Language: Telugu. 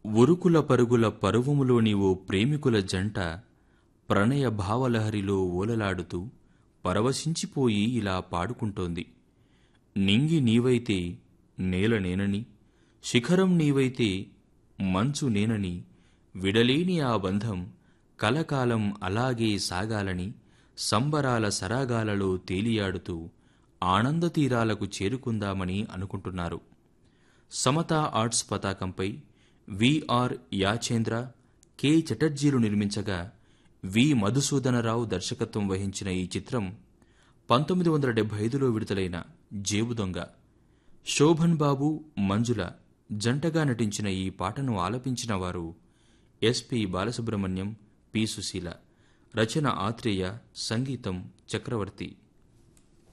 ఉరుకుల పరుగుల పరువములోని ఓ ప్రేమికుల జంట ప్రణయ భావలహరిలో ఓలలాడుతూ పరవశించిపోయి ఇలా పాడుకుంటోంది నింగి నీవైతే నేల నేనని శిఖరం నీవైతే మంచు నేనని విడలేని ఆ బంధం కలకాలం అలాగే సాగాలని సంబరాల సరాగాలలో తేలియాడుతూ ఆనంద తీరాలకు చేరుకుందామని అనుకుంటున్నారు సమతా ఆర్ట్స్ పతాకంపై విఆర్ యాచేంద్ర కె చటర్జీలు నిర్మించగా వి మధుసూదనరావు దర్శకత్వం వహించిన ఈ చిత్రం పంతొమ్మిది వందల డెబ్బై ఐదులో విడుదలైన జేబు దొంగ శోభన్ బాబు మంజుల జంటగా నటించిన ఈ పాటను ఆలపించిన వారు ఎస్పి బాలసుబ్రహ్మణ్యం పి సుశీల రచన ఆత్రేయ సంగీతం చక్రవర్తి